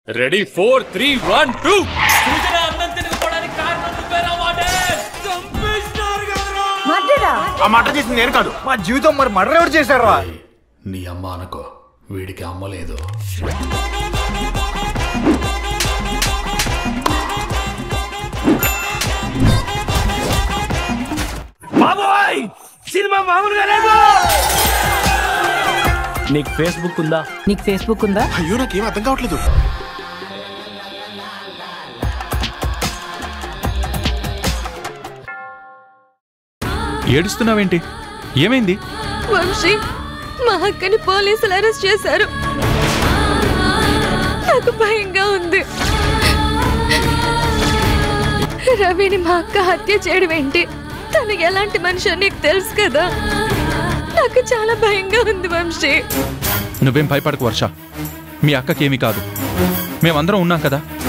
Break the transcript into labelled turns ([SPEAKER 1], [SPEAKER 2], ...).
[SPEAKER 1] ready four three one two
[SPEAKER 2] ఆ మాట చేసింది నేను కాదు మా జీవితం మరి మర్డర్ ఎవరు చేశారా
[SPEAKER 3] నీ అమ్మ అనుకో వీడికి అమ్మ లేదు
[SPEAKER 2] బాబోయ్ సినిమా మామూలుగా లేదు
[SPEAKER 4] నీకు ఫేస్బుక్ ఉందా
[SPEAKER 5] నీకు ఫేస్బుక్ ఉందా
[SPEAKER 6] అయ్యో నాకేం అర్థం కావట్లేదు
[SPEAKER 1] ఏడుస్తున్నావేంటి ఏమైంది
[SPEAKER 7] వంశీ మా అక్కని పోలీసులు అరెస్ట్ చేశారు నాకు భయంగా ఉంది రవిని మా అక్క హత్య చేయడం ఏంటి తను ఎలాంటి మనిషి అని నీకు తెలుసు కదా నాకు చాలా భయంగా ఉంది వంశీ
[SPEAKER 1] నువ్వేం భయపడకు వర్ష మీ అక్కకేమీ కాదు మేమందరం ఉన్నాం కదా